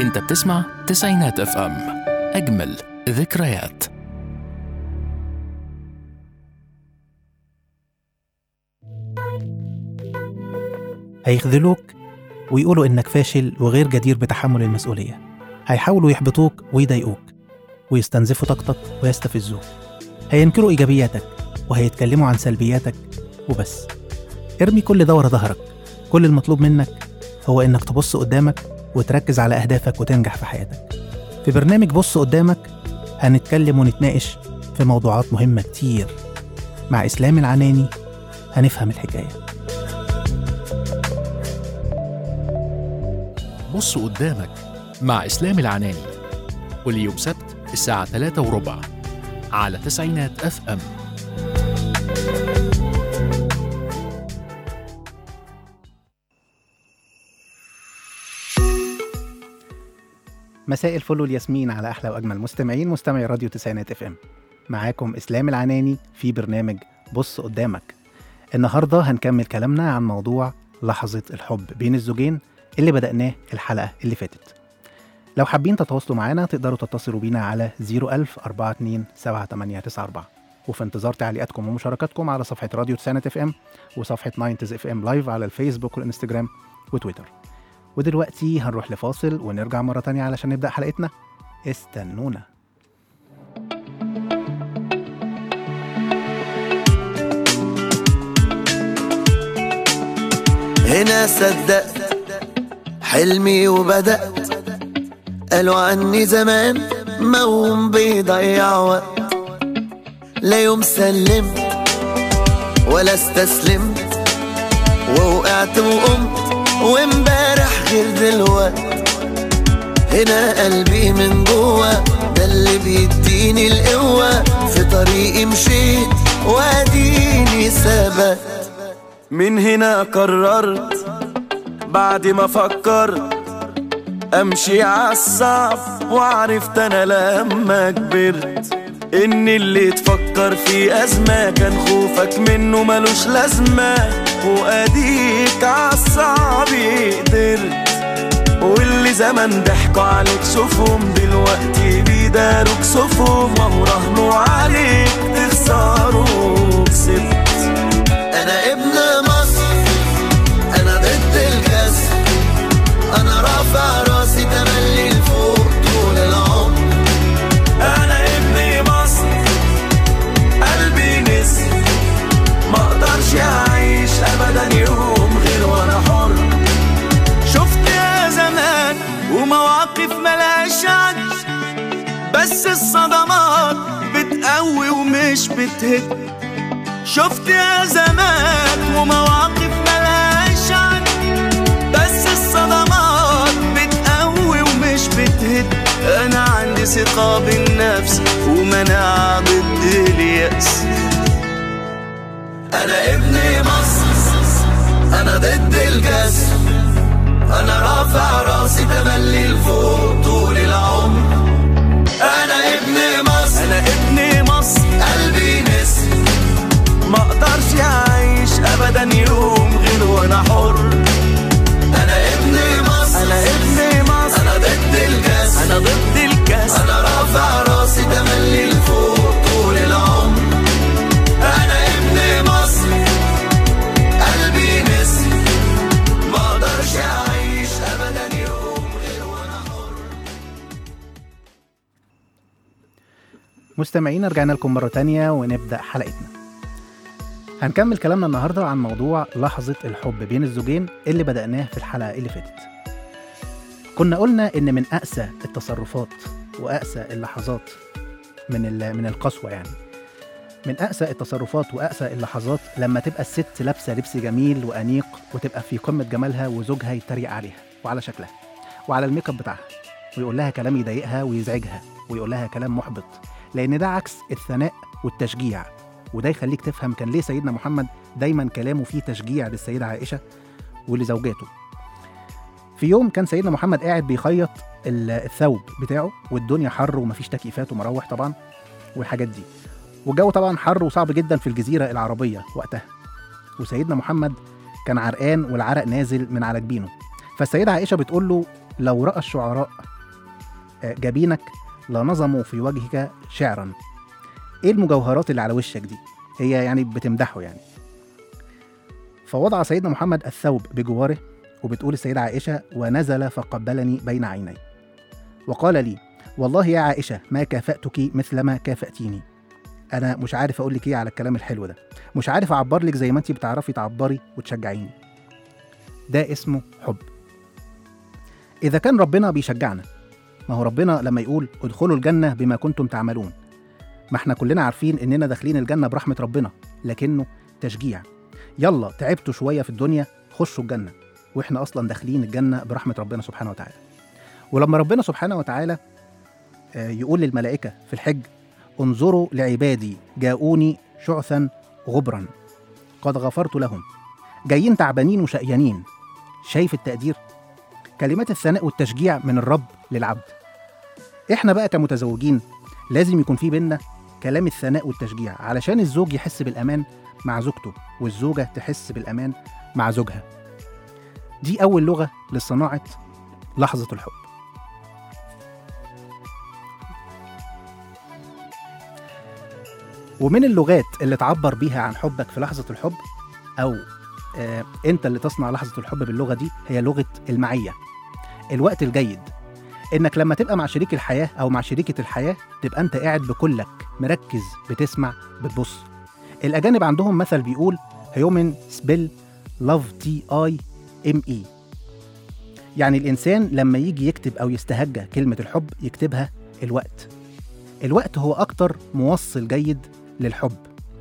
انت بتسمع تسعينات اف ام اجمل ذكريات هيخذلوك ويقولوا إنك فاشل وغير جدير بتحمل المسؤولية هيحاولوا يحبطوك ويضايقوك ويستنزفوا طاقتك ويستفزوك هينكروا إيجابياتك وهيتكلموا عن سلبياتك وبس ارمي كل ده ورا ظهرك كل المطلوب منك هو إنك تبص قدامك وتركز على أهدافك وتنجح في حياتك في برنامج بص قدامك هنتكلم ونتناقش في موضوعات مهمة كتير مع إسلام العناني هنفهم الحكايه بص قدامك مع اسلام العناني كل يوم سبت الساعة 3 وربع على تسعينات اف ام مساء الفل والياسمين على احلى واجمل مستمعين مستمعي راديو تسعينات اف ام معاكم اسلام العناني في برنامج بص قدامك النهارده هنكمل كلامنا عن موضوع لحظه الحب بين الزوجين اللي بدأناه الحلقه اللي فاتت لو حابين تتواصلوا معانا تقدروا تتصلوا بينا على 01000 42 7894 وفي انتظار تعليقاتكم ومشاركاتكم على صفحه راديو تسعينات اف ام وصفحه 90 اف ام لايف على الفيسبوك والانستجرام وتويتر ودلوقتي هنروح لفاصل ونرجع مرة تانية علشان نبدأ حلقتنا استنونا هنا صدقت حلمي وبدأت قالوا عني زمان موم بيضيع وقت لا يوم سلمت ولا استسلمت ووقعت وقمت وامبارح غير دلوقت هنا قلبي من جوه ده اللي بيديني القوة في طريقي مشيت واديني ثبت من هنا قررت بعد ما فكرت امشي عالصعب وعرفت انا لما كبرت ان اللي تفكر في ازمة كان خوفك منه ملوش لازمة واديك عالصعب قدرت واللي زمان ضحكوا عليك شوفهم دلوقتي بيداروك كسوفهم وهو راهنوا عليك تخسروا كسبت انا ابن مصر انا ضد الكسر انا رافع راسي تملي لفوق طول العمر انا ابن مصر قلبي نسر ما اقدرش اعيش ابدا يوم غير وانا حر شفت يا زمان ومواقف ملهاش عد بس الصدمات بتقوي ومش بتهد شفت يا زمان ومواقف ملهاش عد بس الصدمات بتقوي ومش بتهد انا عندي ثقة بالنفس ومناعة ضد اليأس انا ابن مصر انا ضد الكسر انا رافع راسي تملي لفوق طول العمر انا ابن مصر انا ابن مصر قلبي نسر ما اقدرش اعيش ابدا يوم غير وانا حر انا ابن مصر انا ابن مصر انا ضد الكاس انا ضد الكاس انا رافع راسي تملي لفوق طول العمر انا ابن مصر قلبي نسر ما اقدرش اعيش ابدا يوم غير وانا حر مستمعين رجعنا لكم مرة تانية ونبدأ حلقتنا هنكمل كلامنا النهاردة عن موضوع لحظة الحب بين الزوجين اللي بدأناه في الحلقة اللي فاتت كنا قلنا إن من أقسى التصرفات وأقسى اللحظات من ال- من القسوة يعني من أقسى التصرفات وأقسى اللحظات لما تبقى الست لابسة لبس جميل وأنيق وتبقى في قمة جمالها وزوجها يتريق عليها وعلى شكلها وعلى الميك اب بتاعها ويقول لها كلام يضايقها ويزعجها ويقول لها كلام محبط لأن ده عكس الثناء والتشجيع وده يخليك تفهم كان ليه سيدنا محمد دايما كلامه فيه تشجيع للسيدة عائشة ولزوجاته في يوم كان سيدنا محمد قاعد بيخيط ال- الثوب بتاعه والدنيا حر ومفيش تكييفات ومراوح طبعا والحاجات دي والجو طبعا حر وصعب جدا في الجزيرة العربية وقتها وسيدنا محمد كان عرقان والعرق نازل من على جبينه فالسيدة عائشة بتقول له لو رأى الشعراء آه، جبينك لنظموا في وجهك شعرا ايه المجوهرات اللي على وشك دي هي يعني بتمدحه يعني فوضع سيدنا محمد الثوب بجواره وبتقول السيدة عائشة ونزل فقبلني بين عيني وقال لي والله يا عائشة ما كافأتك مثلما كافأتيني أنا مش عارف أقول لك إيه على الكلام الحلو ده مش عارف أعبر لك زي ما أنت بتعرفي تعبري وتشجعيني ده اسمه حب إذا كان ربنا بيشجعنا ما هو ربنا لما يقول ادخلوا الجنة بما كنتم تعملون ما احنا كلنا عارفين إننا داخلين الجنة برحمة ربنا لكنه تشجيع يلا تعبتوا شوية في الدنيا خشوا الجنة واحنا أصلا داخلين الجنة برحمة ربنا سبحانه وتعالى ولما ربنا سبحانه وتعالى آه، يقول للملائكة في الحج انظروا لعبادي جاءوني شعثا غبرا قد غفرت لهم جايين تعبانين وشقيانين شايف التقدير كلمات الثناء والتشجيع من الرب للعبد احنا بقى كمتزوجين لازم يكون في بينا كلام الثناء والتشجيع علشان الزوج يحس بالأمان مع زوجته والزوجة تحس بالأمان مع زوجها دي أول لغة لصناعة لحظة الحب ومن اللغات اللي تعبر بيها عن حبك في لحظة الحب أو آه أنت اللي تصنع لحظة الحب باللغة دي هي لغة المعية الوقت الجيد إنك لما تبقى مع شريك الحياة أو مع شريكة الحياة تبقى أنت قاعد بكلك مركز بتسمع بتبص الأجانب عندهم مثل بيقول هيومن سبيل لاف تي اي ام اي يعني الإنسان لما يجي يكتب أو يستهجى كلمة الحب يكتبها الوقت الوقت هو أكتر موصل جيد للحب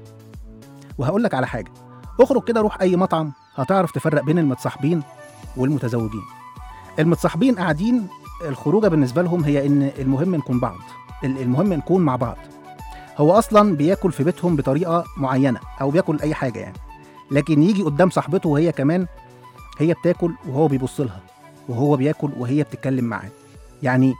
وهقول لك على حاجة اخرج كده روح أي مطعم هتعرف تفرق بين المتصاحبين والمتزوجين المتصاحبين قاعدين الخروجة بالنسبة لهم هي إن المهم نكون بعض ال- المهم نكون مع بعض هو أصلا بياكل في بيتهم بطريقة معينة أو بياكل أي حاجة يعني لكن يجي قدام صاحبته وهي كمان هي بتاكل وهو بيبص لها وهو بياكل وهي بتتكلم معاه يعني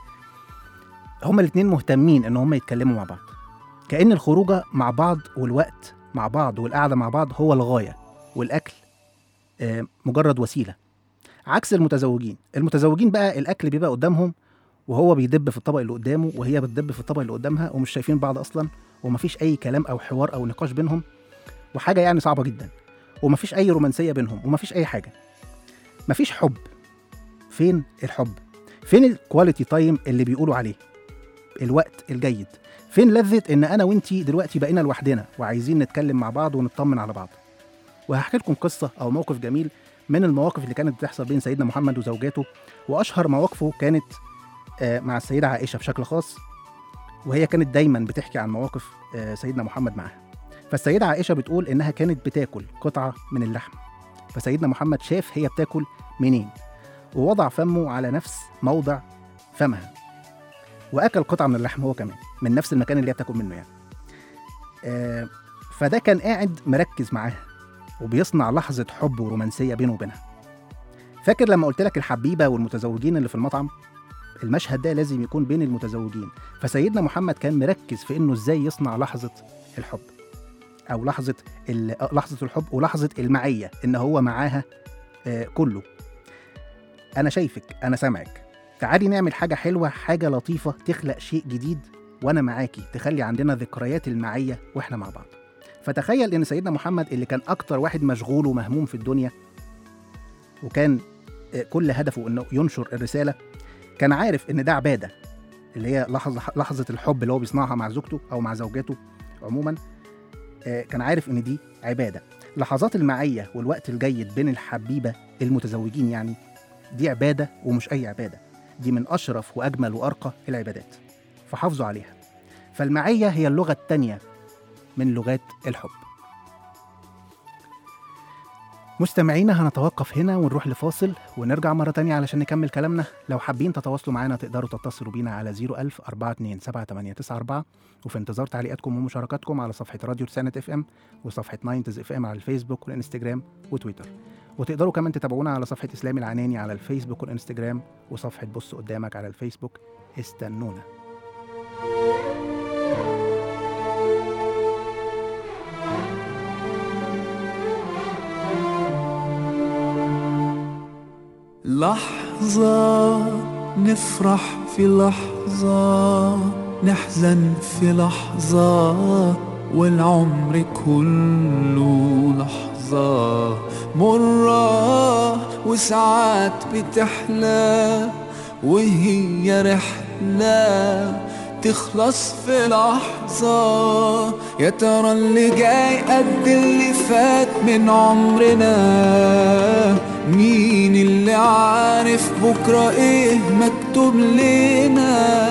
هما الاتنين مهتمين ان هما يتكلموا مع بعض كأن الخروجة مع بعض والوقت مع بعض والقعدة مع بعض هو الغاية والأكل آه، مجرد وسيلة عكس المتزوجين المتزوجين بقى الأكل بيبقى قدامهم وهو بيدب في الطبق اللي قدامه وهي بتدب في الطبق اللي قدامها ومش شايفين بعض أصلا ومفيش أي كلام أو حوار أو نقاش بينهم وحاجة يعني صعبة جدا ومفيش أي رومانسية بينهم ومفيش أي حاجة مفيش حب فين الحب فين الكواليتي تايم اللي بيقولوا عليه الوقت الجيد فين لذة ان انا وانتي دلوقتي بقينا لوحدنا وعايزين نتكلم مع بعض ونطمن على بعض وهحكي لكم قصة او موقف جميل من المواقف اللي كانت بتحصل بين سيدنا محمد وزوجاته واشهر مواقفه كانت آه، مع السيدة عائشة بشكل خاص وهي كانت دايما بتحكي عن مواقف آه، سيدنا محمد معاها فالسيدة عائشة بتقول انها كانت بتاكل قطعة من اللحم فسيدنا محمد شاف هي بتاكل منين ووضع فمه على نفس موضع فمها واكل قطعه من اللحم هو كمان من نفس المكان اللي هي بتاكل منه يعني آه فده كان قاعد مركز معاها وبيصنع لحظه حب ورومانسيه بينه وبينها فاكر لما قلت لك الحبيبه والمتزوجين اللي في المطعم المشهد ده لازم يكون بين المتزوجين فسيدنا محمد كان مركز في انه ازاي يصنع لحظه الحب او لحظه ال- آه، لحظه الحب ولحظه المعيه ان هو معاها آه كله انا شايفك انا سامعك تعالي نعمل حاجة حلوة حاجة لطيفة تخلق شيء جديد وأنا معاكي تخلي عندنا ذكريات المعية وإحنا مع بعض فتخيل إن سيدنا محمد اللي كان أكتر واحد مشغول ومهموم في الدنيا وكان آه، كل هدفه إنه ينشر الرسالة كان عارف إن ده عبادة اللي هي لحظة لحظة الحب اللي هو بيصنعها مع زوجته أو مع زوجاته عموما آه، كان عارف إن دي عبادة لحظات المعية والوقت الجيد بين الحبيبة المتزوجين يعني دي عبادة ومش أي عبادة دي من أشرف وأجمل وأرقى العبادات فحافظوا عليها فالمعية هي اللغة التانية من لغات الحب مستمعينا هنتوقف هنا ونروح لفاصل ونرجع مرة تانية علشان نكمل كلامنا لو حابين تتواصلوا معنا تقدروا تتصلوا بينا على 01000 427 وفي انتظار تعليقاتكم ومشاركاتكم على صفحة راديو رسالة اف ام وصفحة ناينتز اف ام على الفيسبوك والانستجرام وتويتر وتقدروا كمان تتابعونا على صفحة إسلام العناني على الفيسبوك والإنستجرام وصفحة بص قدامك على الفيسبوك استنونا لحظة نفرح في لحظة نحزن في لحظة والعمر كله لحظة مرة وساعات بتحلى وهي رحلة تخلص في لحظة يا ترى اللي جاي قد اللي فات من عمرنا مين اللي عارف بكرة ايه مكتوب لنا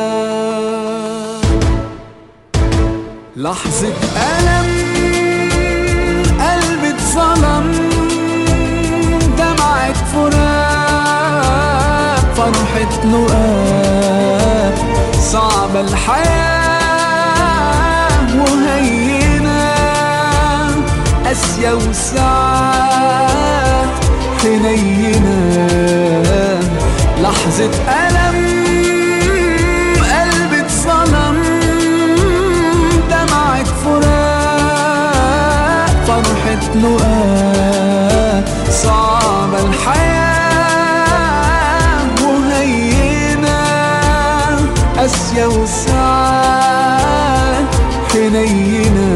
لحظة ألم قلبي اتظلم دمعة فراق فرحة لقاء صعبة الحياة وهينة قاسية وساعات حنينة لحظة ألم قلبي اتظلم دمعة فراق فرحة لقاء صعبة الحياة وهينة قاسية وساعات حنينة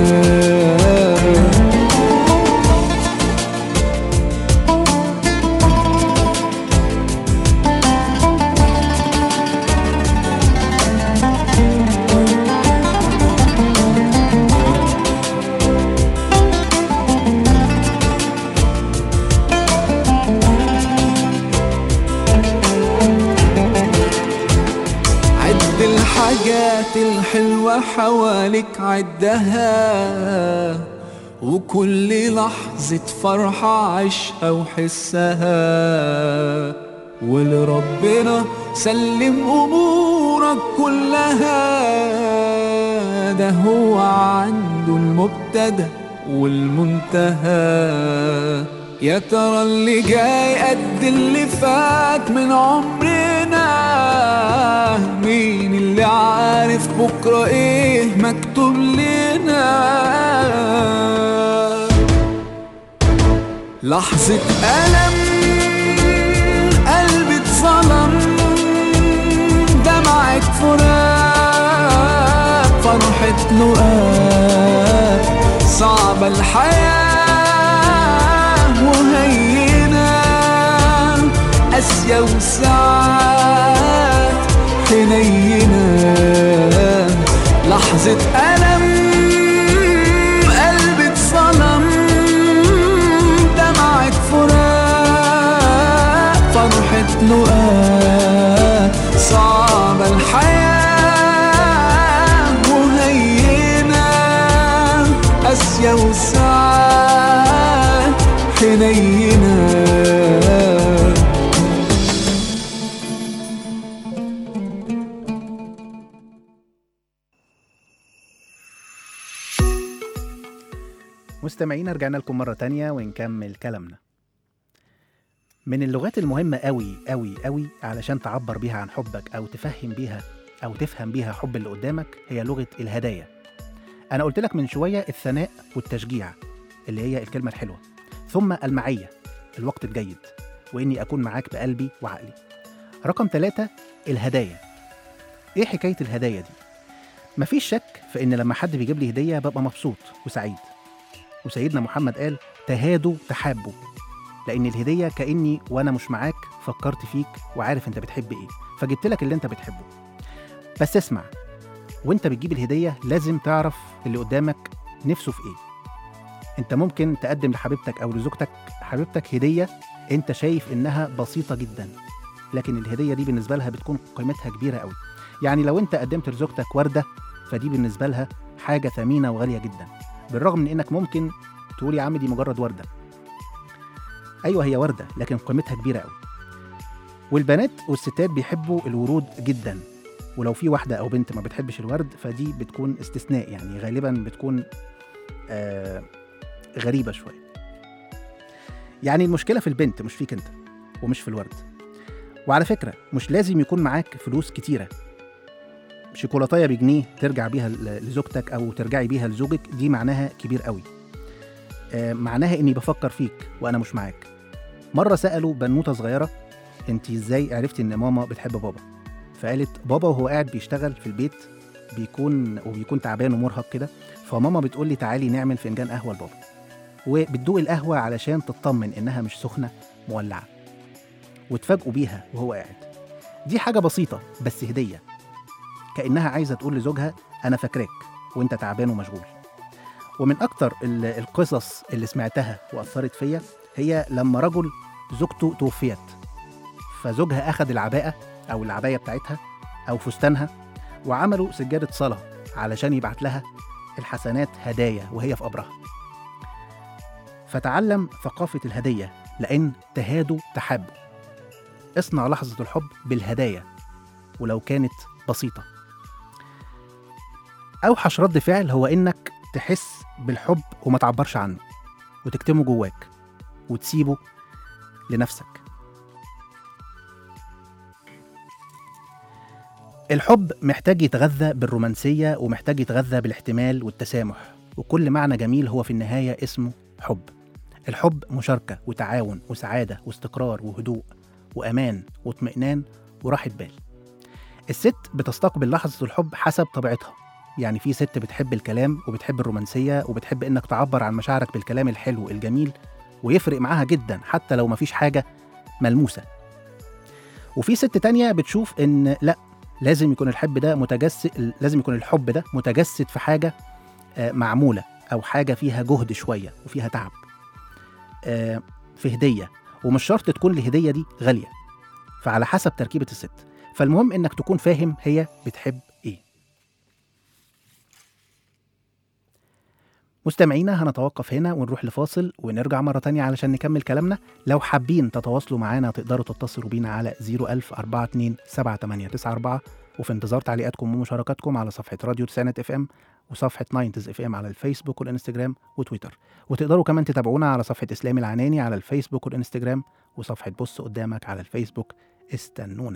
عد الحاجات الحلوة حواليك عدها وكل لحظة فرحة عيشها وحسها ولربنا سلم أمورك كلها ده هو عنده المبتدأ والمنتهى يا ترى اللي جاي قد اللي فات من عمرنا مين اللي عارف بكرة ايه مكتوب لنا لحظة ألم قلبي اتظلم دمعة فراق فرحة لقاء صعبة الحياة وهينة قاسية وساعات حنينة لحظة ألم قلبي اتظلم دمعة فراق فرحة لقاء صعبة الحياة وهينة قاسية وساعات حنينة مستمعينا رجعنا لكم مرة تانية ونكمل كلامنا من اللغات المهمة قوي قوي قوي علشان تعبر بيها عن حبك أو تفهم بيها أو تفهم بيها حب اللي قدامك هي لغة الهدايا أنا قلت لك من شوية الثناء والتشجيع اللي هي الكلمة الحلوة ثم المعية الوقت الجيد وإني أكون معاك بقلبي وعقلي رقم ثلاثة الهدايا إيه حكاية الهدايا دي؟ مفيش شك في إن لما حد بيجيب لي هدية ببقى مبسوط وسعيد وسيدنا محمد قال تهادوا تحابوا لان الهديه كاني وانا مش معاك فكرت فيك وعارف انت بتحب ايه فجبت لك اللي انت بتحبه بس اسمع وانت بتجيب الهديه لازم تعرف اللي قدامك نفسه في ايه انت ممكن تقدم لحبيبتك او لزوجتك حبيبتك هديه انت شايف انها بسيطه جدا لكن الهديه دي بالنسبه لها بتكون قيمتها كبيره قوي يعني لو انت قدمت لزوجتك ورده فدي بالنسبه لها حاجه ثمينه وغاليه جدا بالرغم من انك ممكن تقول يا عم دي مجرد ورده ايوه هي ورده لكن قيمتها كبيره قوي والبنات والستات بيحبوا الورود جدا ولو في واحده او بنت ما بتحبش الورد فدي بتكون استثناء يعني غالبا بتكون آه غريبه شويه يعني المشكله في البنت مش فيك انت ومش في الورد وعلى فكره مش لازم يكون معاك فلوس كتيره شوكولاتايه بجنيه ترجع بيها ل- لزوجتك او ترجعي بيها لزوجك دي معناها كبير قوي آه، معناها اني بفكر فيك وانا مش معاك مره سالوا بنوته صغيره انت ازاي عرفتي ان ماما بتحب بابا فقالت بابا وهو قاعد بيشتغل في البيت بيكون وبيكون تعبان ومرهق كده فماما بتقول لي تعالي نعمل فنجان قهوه لبابا وبتدوق القهوه علشان تطمن انها مش سخنه مولعه وتفاجئوا بيها وهو قاعد دي حاجه بسيطه بس هديه كانها عايزه تقول لزوجها انا فاكراك وانت تعبان ومشغول ومن اكتر ال- القصص اللي سمعتها واثرت فيا هي لما رجل زوجته توفيت فزوجها اخذ العباءه او العبايه بتاعتها او فستانها وعملوا سجاده صلاه علشان يبعت لها الحسنات هدايا وهي في قبرها فتعلم ثقافه الهديه لان تهادوا تحابوا اصنع لحظه الحب بالهدايا ولو كانت بسيطه اوحش رد فعل هو انك تحس بالحب وما تعبرش عنه وتكتمه جواك وتسيبه لنفسك الحب محتاج يتغذى بالرومانسية ومحتاج يتغذى بالاحتمال والتسامح وكل معنى جميل هو في النهاية اسمه حب الحب مشاركة وتعاون وسعادة واستقرار وهدوء وأمان واطمئنان وراحة بال الست بتستقبل لحظة الحب حسب طبيعتها يعني في ست بتحب الكلام وبتحب الرومانسية وبتحب إنك تعبر عن مشاعرك بالكلام الحلو الجميل ويفرق معاها جدا حتى لو مفيش حاجة ملموسة وفي ست تانية بتشوف إن لأ لازم يكون الحب ده متجسد لازم يكون الحب ده متجسد في حاجة آه، معمولة أو حاجة فيها جهد شوية وفيها تعب آه، في هدية ومش شرط تكون الهدية دي غالية فعلى حسب تركيبة الست فالمهم إنك تكون فاهم هي بتحب إيه مستمعينا هنتوقف هنا ونروح لفاصل ونرجع مرة تانية علشان نكمل كلامنا لو حابين تتواصلوا معانا تقدروا تتصلوا بينا على 01042 وفي انتظار تعليقاتكم ومشاركاتكم على صفحة راديو تسعينات اف ام وصفحة ناينتز اف ام على الفيسبوك والانستجرام وتويتر وتقدروا كمان تتابعونا على صفحة اسلام العناني على الفيسبوك والانستجرام وصفحة بص قدامك على الفيسبوك استنونا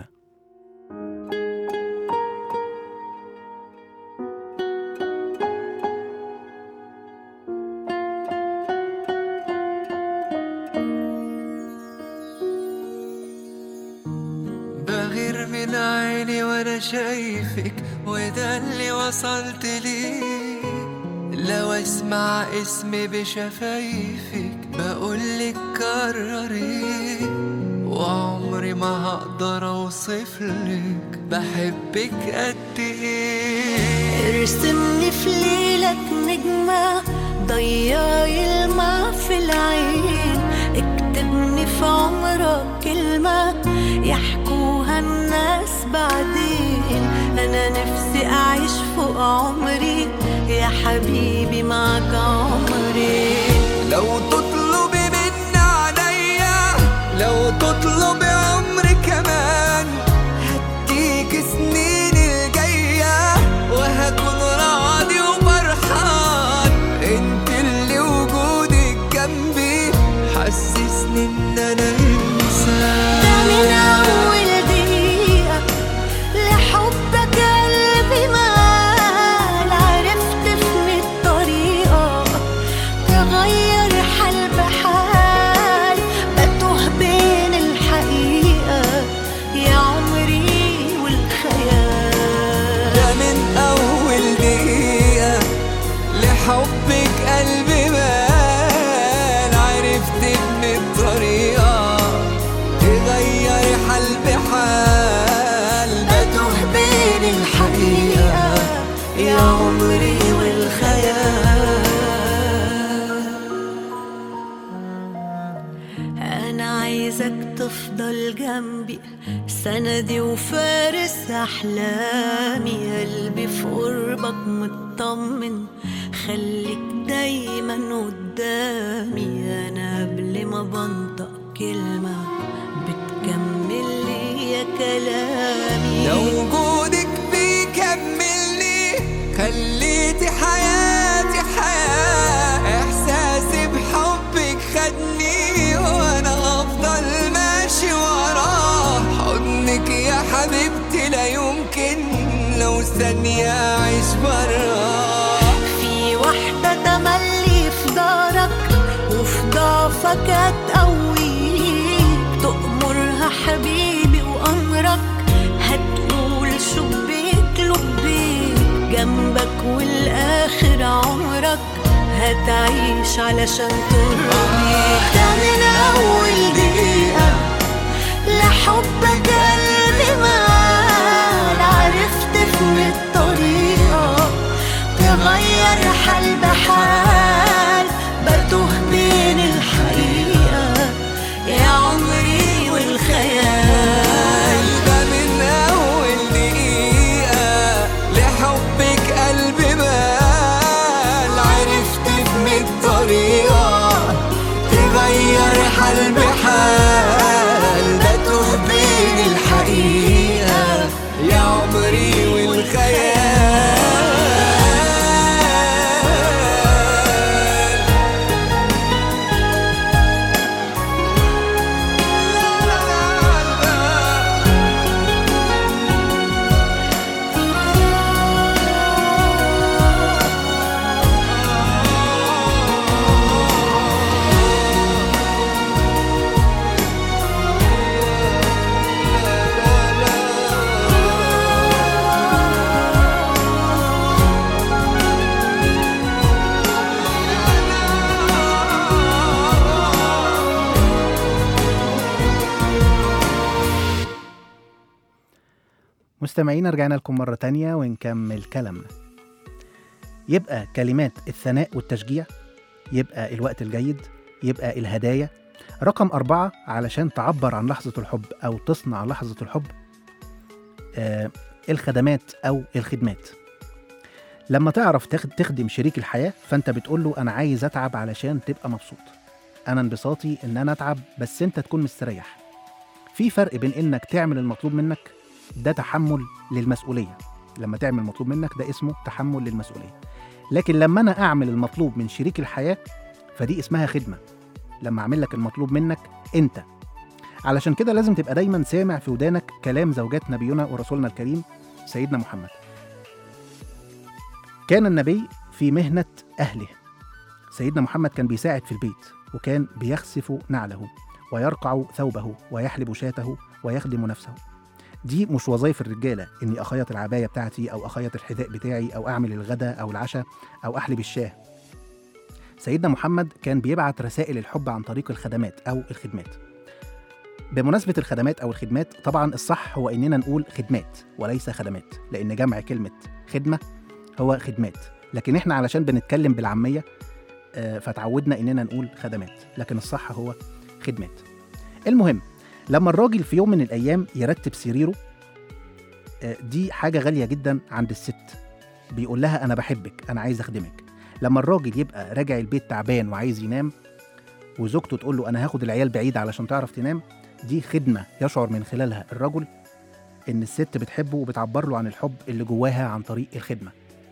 بغير من عيني وانا شايفك وده اللي وصلت ليه لو اسمع اسمي بشفايفك بقولك كرري وعمري ما هقدر اوصفلك بحبك قد ايه ارسمني في ليلك نجمة ضيعي الماء في العين اكتبني في عمرك كلمة يحكوها الناس بعدين أنا نفسي أعيش فوق عمري يا حبيبي معك عمري لو تطلبي من عليا لو تطلبي عمري كمان هديك سنين الجاية وهكون راضي وفرحان انت اللي وجودك جنبي حسسني ان انا ده من انسان أول دقيقة لحبك قلبي مال عرفت في الطريقة تغير حال بحال بتوه بين الحقيقة يا عمري والخيال ده من أول دقيقة لحبك قلبي بان عرفت إن الطريقة تغير حال بحال بتوه بين الحقيقة يا عمري والخيال أنا عايزك تفضل جنبي سندي وفارس أحلامي قلبي في قربك مطمن خليك دايما قدامي أنا قبل ما بنطق كلمة بتكمل لي يا كلامي لو وجودك بيكملني خليتي حياتي حياة إحساسي بحبك خدني وأنا أفضل ماشي وراه حضنك يا حبيبتي لا يمكن لو ثانية أعيش براه في واحدة تملي في دارك وفي ضعفك هتقويك تأمرها حبيبي هتعيش علشان ترضيك ده من أول دقيقة لحبك قلبي مال عرفت في الطريقة تغير حال بحال بتوه بين الحقيقة يا عمري والخيال ده من أول دقيقة لحبك قلبي بال عرفت بمية طريقة تغير حال بحال بتوه بين الحقيقة يا عمري والخيال مستمعينا رجعنا لكم مرة تانية ونكمل كلامنا يبقى كلمات الثناء والتشجيع يبقى الوقت الجيد يبقى الهدايا رقم أربعة علشان تعبر عن لحظة الحب أو تصنع لحظة الحب آه الخدمات أو الخدمات لما تعرف تخد- تخدم شريك الحياة فأنت بتقول له أنا عايز أتعب علشان تبقى مبسوط أنا انبساطي إن أنا أتعب بس أنت تكون مستريح في فرق بين إنك تعمل المطلوب منك ده تحمل للمسؤولية لما تعمل المطلوب منك ده اسمه تحمل للمسؤولية لكن لما أنا أعمل المطلوب من شريك الحياة فدي اسمها خدمة لما أعمل لك المطلوب منك أنت علشان كده لازم تبقى دايما سامع في ودانك كلام زوجات نبينا ورسولنا الكريم سيدنا محمد كان النبي في مهنة أهله سيدنا محمد كان بيساعد في البيت وكان بيخسف نعله ويرقع ثوبه ويحلب شاته ويخدم نفسه دي مش وظايف الرجاله اني اخيط العبايه بتاعتي او اخيط الحذاء بتاعي او اعمل الغداء او العشاء او احلب الشاه سيدنا محمد كان بيبعت رسائل الحب عن طريق الخدمات او الخدمات بمناسبة الخدمات أو الخدمات طبعا الصح هو إننا نقول خدمات وليس خدمات لأن جمع كلمة خدمة هو خدمات لكن إحنا علشان بنتكلم بالعامية آه، فتعودنا إننا نقول خدمات لكن الصح هو خدمات المهم لما الراجل في يوم من الأيام يرتب سريره آه، دي حاجة غالية جدا عند الست بيقول لها أنا بحبك أنا عايز أخدمك لما الراجل يبقى راجع البيت تعبان وعايز ينام وزوجته تقول له أنا هاخد العيال بعيد علشان تعرف تنام دي خدمة يشعر من خلالها الرجل إن الست بتحبه وبتعبر له عن الحب اللي جواها عن طريق الخدمة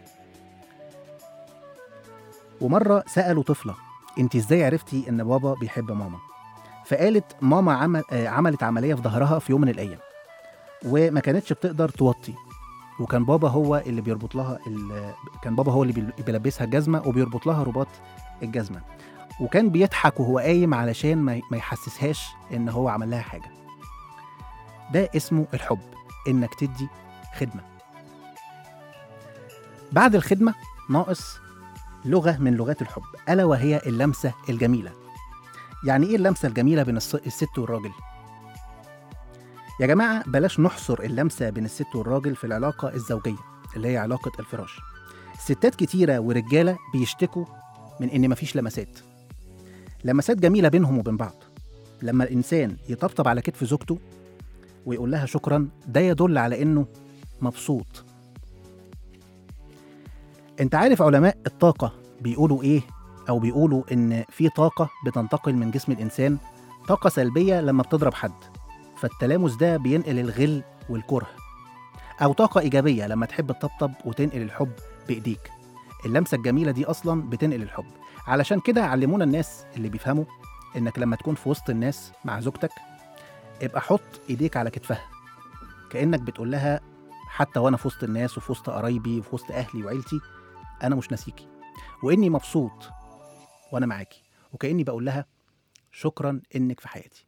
ومرة سألوا طفلة أنت إزاي عرفتي إن بابا بيحب ماما؟ فقالت ماما عمل آه، عملت عملية في ظهرها في يوم من الأيام وما كانتش بتقدر توطي وكان بابا هو اللي بيربط لها ال- كان بابا هو اللي بيل- بيلبسها الجزمة وبيربط لها رباط الجزمة وكان بيضحك وهو قايم علشان ما ما يحسسهاش ان هو عمل لها حاجه ده اسمه الحب انك تدي خدمه بعد الخدمه ناقص لغه من لغات الحب الا وهي اللمسه الجميله يعني ايه اللمسه الجميله بين الص- الست والراجل يا جماعه بلاش نحصر اللمسه بين الست والراجل في العلاقه الزوجيه اللي هي علاقه الفراش ستات كتيره ورجاله بيشتكوا من ان مفيش لمسات لمسات جميله بينهم وبين بعض لما الانسان يطبطب على كتف زوجته ويقول لها شكرا ده يدل على انه مبسوط انت عارف علماء الطاقه بيقولوا ايه او بيقولوا ان في طاقه بتنتقل من جسم الانسان طاقه سلبيه لما بتضرب حد فالتلامس ده بينقل الغل والكره او طاقه ايجابيه لما تحب تطبطب وتنقل الحب بايديك اللمسه الجميله دي اصلا بتنقل الحب علشان كده علمونا الناس اللي بيفهموا انك لما تكون في وسط الناس مع زوجتك ابقى حط ايديك على كتفها كانك بتقول لها حتى وانا في وسط الناس وفي وسط قرايبي وفي وسط اهلي وعيلتي انا مش ناسيكي واني مبسوط وانا معاكي وكاني بقول لها شكرا انك في حياتي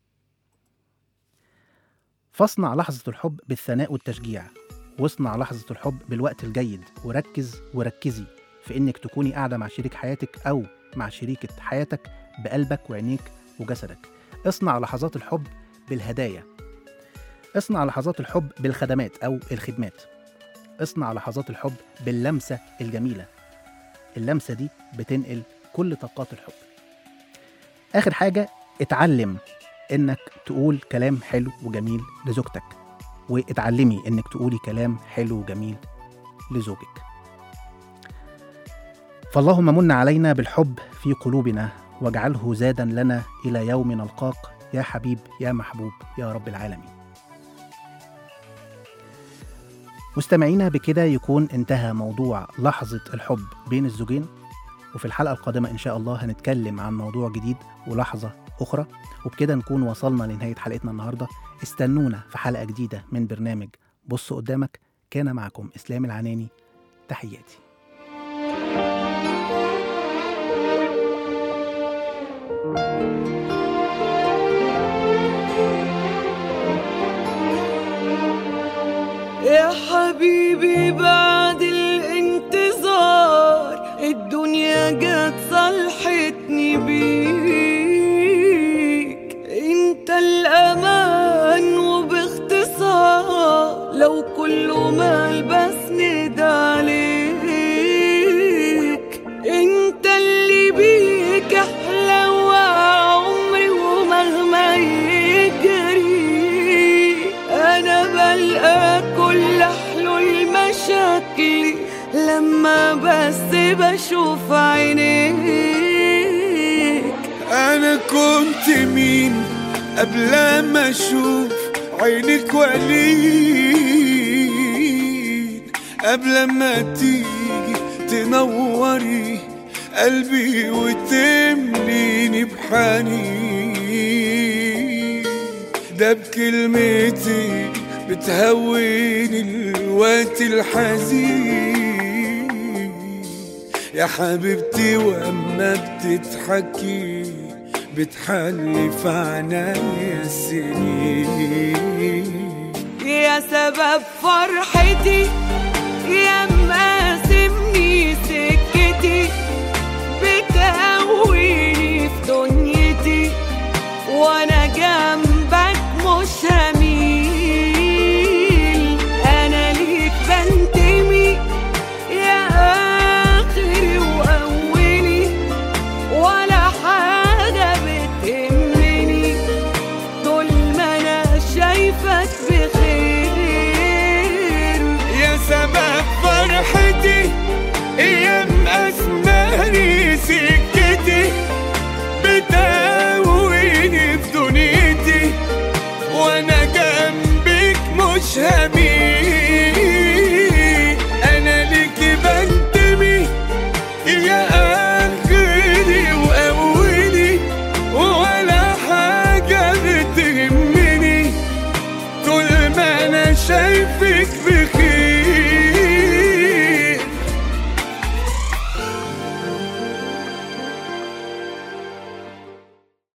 فاصنع لحظه الحب بالثناء والتشجيع واصنع لحظه الحب بالوقت الجيد وركز وركزي في إنك تكوني قاعدة مع شريك حياتك أو مع شريكة حياتك بقلبك وعينيك وجسدك اصنع لحظات الحب بالهدايا اصنع لحظات الحب بالخدمات أو الخدمات اصنع لحظات الحب باللمسة الجميلة اللمسة دي بتنقل كل طاقات الحب آخر حاجة اتعلم إنك تقول كلام حلو وجميل لزوجتك واتعلمي إنك تقولي كلام حلو وجميل لزوجك فاللهم من علينا بالحب في قلوبنا واجعله زادا لنا إلى يوم نلقاك يا حبيب يا محبوب يا رب العالمين مستمعينا بكده يكون انتهى موضوع لحظة الحب بين الزوجين وفي الحلقة القادمة إن شاء الله هنتكلم عن موضوع جديد ولحظة أخرى وبكده نكون وصلنا لنهاية حلقتنا النهاردة استنونا في حلقة جديدة من برنامج بص قدامك كان معكم إسلام العناني تحياتي يا حبيبي بعد الانتظار الدنيا جت صلحتني بيك انت الامان وباختصار لو كله مال بس ندى عليك انت اللي بيك احلى وعمري ومهما يجري انا بلقى كل حلول مشاكلي لما بس بشوف عينيك انا كنت مين قبل ما اشوف عينك ولين قبل ما تيجي تنوري قلبي وتمليني بحنين ده بكلمتك بتهوني الوقت الحزين يا حبيبتي واما بتضحكي بتحلي في عنايا السنين يا سبب فرحتي يا مقاسمني سكتي بتقويني في دنيتي وانا جنبك مش هميل انا ليك بنتمي يا اخري واولي ولا حاجه بتهمني طول ما انا شايفك بخير يا سبب فرحتي ايام اسماني سكتي بتقويني في دنيتي وانا جنبك مش هميل انا ليكي بنتمي يا اخري واولي ولا حاجه بتهمني طول ما انا شايفك بخير